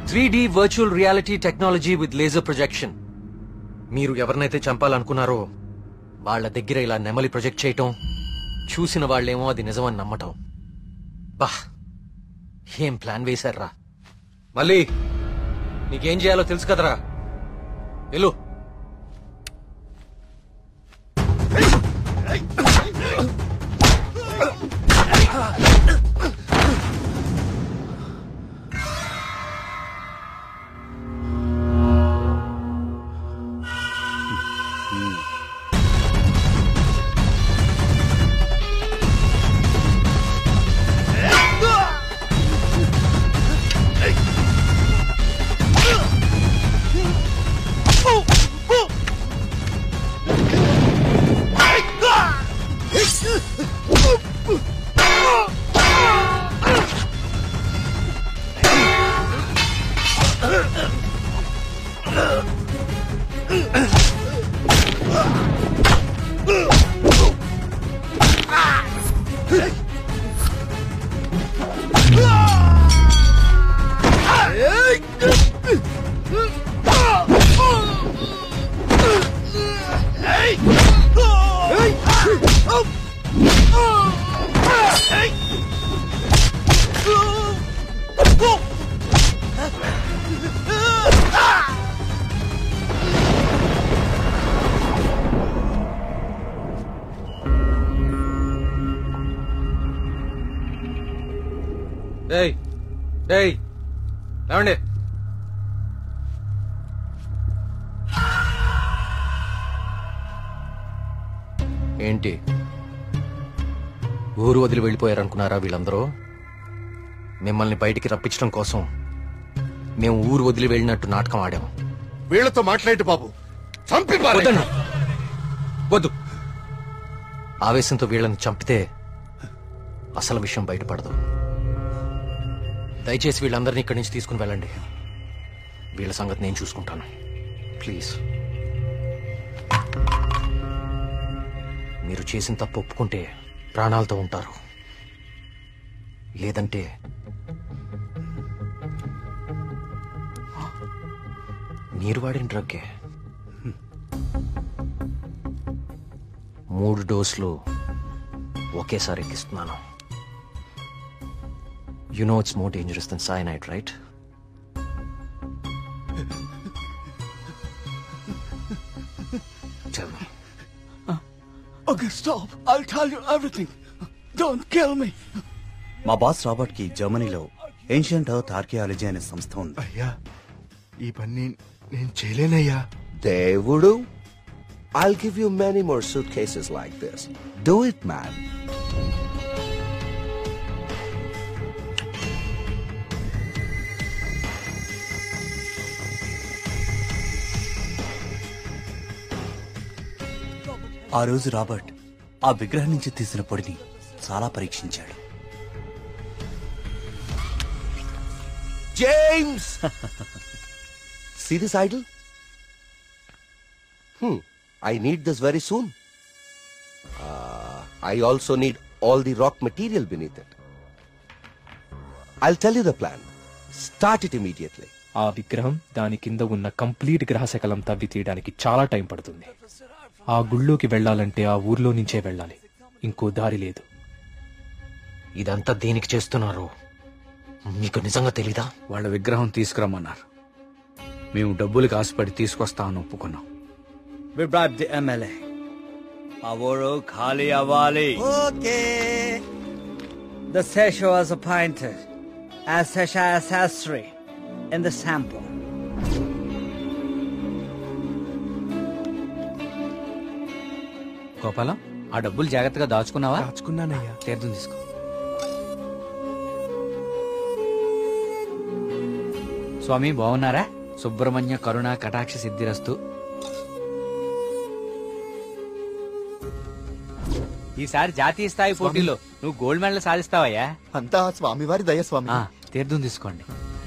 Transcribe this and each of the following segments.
Three D virtual reality technology with laser projection మీరు ఎవరినైతే చంపాలనుకున్నారో వాళ్ళ దగ్గర ఇలా నెమలి ప్రొజెక్ట్ చేయటం చూసిన వాళ్ళేమో అది నిజమని నమ్మటం బా ఏం ప్లాన్ వేశారా మళ్ళీ నీకేం చేయాలో తెలుసు కదరా వెళ్ళు ఏయ్ ఏయ్ లేవండి ఏంటి ఊరు వదిలి వెళ్ళిపోయారనుకున్నారా వీళ్ళందరూ మిమ్మల్ని బయటికి రప్పించడం కోసం మేము ఊరు వదిలి వెళ్ళినట్టు నాటకం ఆడాం వీళ్ళతో మాట్లాడి బాబు చంపి పారేయ్. వద్దండి వద్దు ఆవేశంతో వీళ్ళని చంపితే అసలు విషయం బయటపడదు దయచేసి వీళ్ళందరినీ ఇక్కడి నుంచి తీసుకుని వెళ్ళండి వీళ్ళ సంగతి నేను చూసుకుంటాను ప్లీజ్ మీరు చేసిన తప్పు ఒప్పుకుంటే ప్రాణాలతో ఉంటారు లేదంటే మీరు వాడిన డ్రగ్గే మూడు డోసులు ఒకేసారి ఎక్కిస్తున్నాను you know it's more dangerous than cyanide right Tell me. Okay, stop. I'll tell you everything. Don't kill me. మా బాస్ రాబర్ట్ కి జర్మనీలో ఏన్షియంట్ ఎర్త్ ఆర్కియాలజీ అనే సంస్థ ఉంది అయ్యా ఈ పని నేను చేయలేనయ్యా దేవుడు I'll give you many more suitcases like this. Do it, man. ఆ రోజు రాబర్ట్ ఆ విగ్రహం నుంచి తీసిన పొడిని చాలా పరీక్షించాడు James! See this idol? Hmm. I need this very soon. Uh, I also need all the rock material beneath it. I'll tell you the plan. Start it immediately. ఆ విగ్రహం దాని కింద ఉన్న కంప్లీట్ గ్రహశకలం తవ్వి తీయడానికి చాలా టైం పడుతుంది ఆ గుళ్ళోకి వెళ్ళాలంటే ఆ ఊర్లో నుంచే వెళ్ళాలి ఇంకో దారి లేదు ఇదంతా దేనికి చేస్తున్నారు మీకు నిజంగా తెలీదా వాళ్ళ విగ్రహం తీసుకురమ్మన్నారు మేము డబ్బులకి ఆశపడి తీసుకొస్తామని ఒప్పుకున్నాం We bribed the MLA. ఆ ఊరు ఖాళీ అవ్వాలి okay The Sesha was appointed as Sesha Sastri in the sample. Gopalam ఆ డబ్బులు జాగ్రత్తగా దాచుకున్నావా దాచుకున్నానయ్యా తీర్థం తీసుకో స్వామి బాగున్నారా సుబ్రహ్మణ్య కరుణ కటాక్ష సిద్ధిరస్తు ఈసారి జాతీయ స్థాయి పోటీలో నువ్వు గోల్డ్ మెడల్ సాధిస్తావయ్యా అంతా స్వామివారి దయ స్వామి ఆ, తీర్థం తీసుకోండి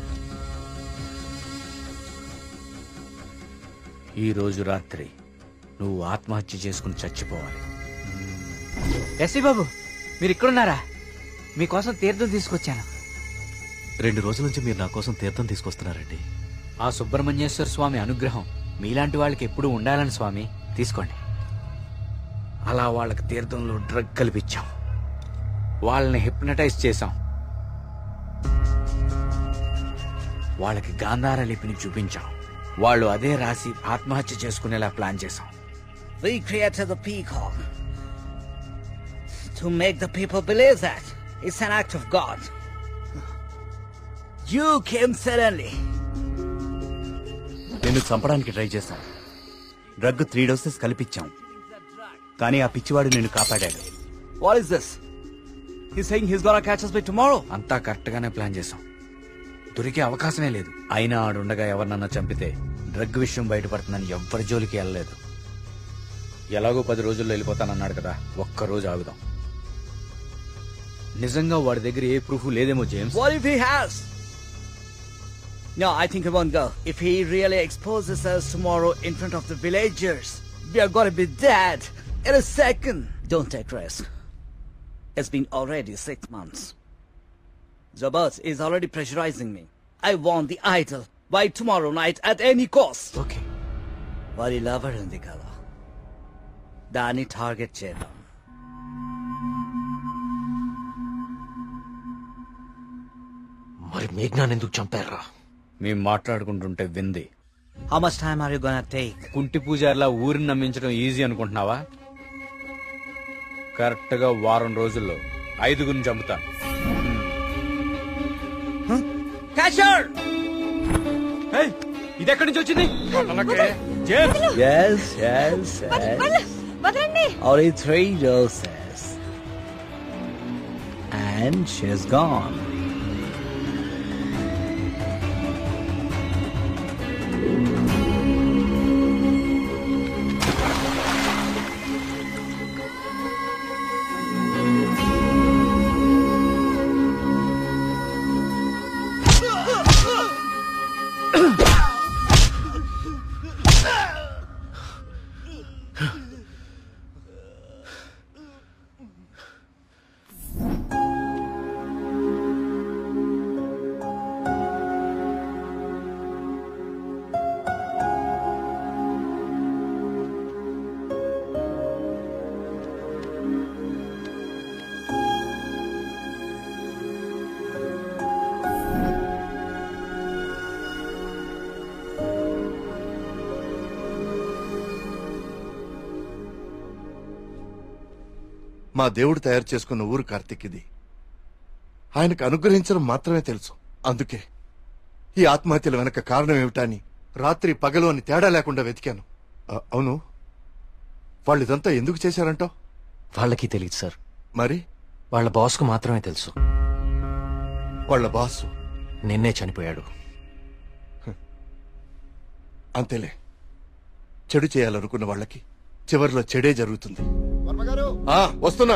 ఈ రోజు రాత్రి నువ్వు ఆత్మహత్య చేసుకుని చచ్చిపోవాలి ఎస్వి బాబు మీరు ఇక్కడున్నారా మీకోసం తీర్థం తీసుకొచ్చాను రెండు రోజుల నుంచి మీరు నా కోసం తీర్థం తీసుకొస్తున్నారండి ఆ సుబ్రహ్మణ్యేశ్వర స్వామి అనుగ్రహం మీలాంటి వాళ్ళకి ఎప్పుడు ఉండాలని స్వామి తీసుకోండి అలా వాళ్ళకి తీర్థంలో డ్రగ్ కల్పించాం వాళ్ళని హిప్నటైజ్ చేశాం వాళ్ళకి గాంధార లిపిని చూపించాం వాళ్ళు అదే రాసి ఆత్మహత్య చేసుకునేలా ప్లాన్ చేశాం We created the peacock to make the people believe that it's an act of God. You came suddenly. నిన్ను చంపడానికి ట్రై చేశాం డ్రగ్ త్రీ డోసెస్ కల్పించాం కానీ ఆ పిచ్చివాడు నిన్ను కాపాడాడు What is this? He's saying he's gonna catch us by tomorrow. అంతా correct గానే ప్లాన్ చేశాం దొరికే అవకాశమే లేదు అయినా ఆడుండగా ఎవరినన్నా చంపితే డ్రగ్ విషయం బయటపడుతుందని ఎవ్వరి జోలికి వెళ్ళలేదు ఎలాగో పది రోజుల్లో వెళ్ళిపోతానన్నాడు కదా ఒక్క రోజు ఆగుదాం నిజంగా వాడి దగ్గర ఏ ప్రూఫ్ లేదేమో James What if he has? No, I think he won't go. If he really exposes us tomorrow in front of the villagers, we are gonna be dead in a second. Don't take risk. It's been already six months. Zabas is already pressurizing me. I want the idol by tomorrow night at any cost. Okay వారి lover ఉంది కదా దాన్ని target చేద్దాం మరి మేఘ్నాన్ని ఎందుకు చంపారా మేము మాట్లాడుకుంటుంటే వింది how much time are you gonna take కుంటి పూజారిలా ఊరిని నమ్మించడం ఈజీ అనుకుంటున్నావా కరెక్ట్ గా వారం రోజుల్లో ఐదుగురిని చంపుతాను క్యాచర్ ఇది ఎక్కడి నుంచి వచ్చింది Yes, yes, yes. Only three doses. And she's gone. మా దేవుడు తయారు చేసుకున్న ఊరు కార్తీక్ ఇది ఆయనకు అనుగ్రహించడం మాత్రమే తెలుసు అందుకే ఈ ఆత్మహత్యల వెనక కారణం ఏమిటా అని రాత్రి పగలు అని తేడా లేకుండా వెతికాను ఆ, అవును వాళ్ళు ఇదంతా ఎందుకు చేశారంటావు వాళ్ళకి తెలియదు సార్ మరి వాళ్ళ బాస్కు మాత్రమే తెలుసు వాళ్ళ బాసు నిన్నే చనిపోయాడు అంతేలే చెడు చేయాలనుకున్న వాళ్ళకి చివరిలో చెడే జరుగుతుంది ఆ, వస్తున్నా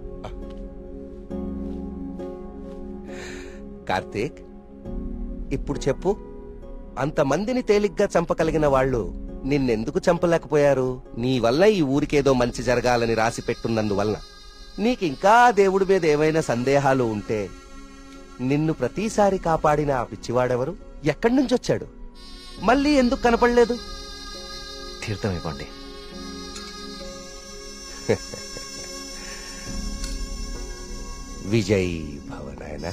కార్తీక్ ఇప్పుడు చెప్పు అంతమందిని తేలిగ్గా చంపగలిగిన వాళ్ళు నిన్నెందుకు చంపలేకపోయారు నీ వల్ల ఈ ఊరికేదో మంచి జరగాలని రాసి పెట్టున్నందువలన నీకింకా ఆ దేవుడి మీద ఏమైనా సందేహాలు ఉంటే నిన్ను ప్రతిసారి కాపాడిన ఆ పిచ్చివాడెవరు ఎక్కడి నుంచి వచ్చాడు మళ్ళీ ఎందుకు కనపడలేదు తీర్థం ఇవ్వండి విజయ్ భవనాయన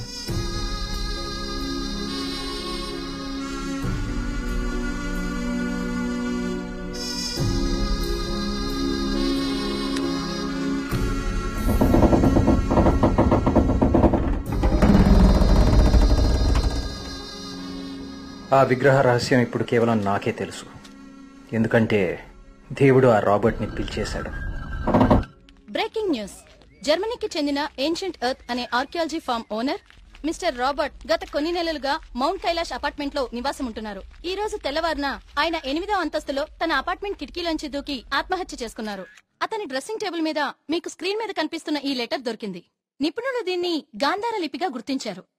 ఆ విగ్రహ రహస్యం ఇప్పుడు కేవలం నాకే తెలుసు ఎందుకంటే దేవుడు ఆ రాబర్ట్ని పిలిచేశాడు బ్రేకింగ్ న్యూస్ జర్మనీకి చెందిన ఏన్షియంట్ ఎర్త్ అనే archaeology farm owner mister Robert గత కొన్ని నెలలుగా మౌంట్ కైలాష్ అపార్ట్మెంట్ లో నివాసం ఉంటున్నారు ఈ రోజు తెల్లవారున ఆయన ఎనిమిదో అంతస్తులో తన అపార్ట్మెంట్ కిటికీలోంచి దూకి ఆత్మహత్య చేసుకున్నారు అతని డ్రెస్సింగ్ టేబుల్ మీద మీకు స్క్రీన్ మీద కనిపిస్తున్న ఈ లెటర్ దొరికింది నిపుణులు దీన్ని గాంధార లిపిగా గుర్తించారు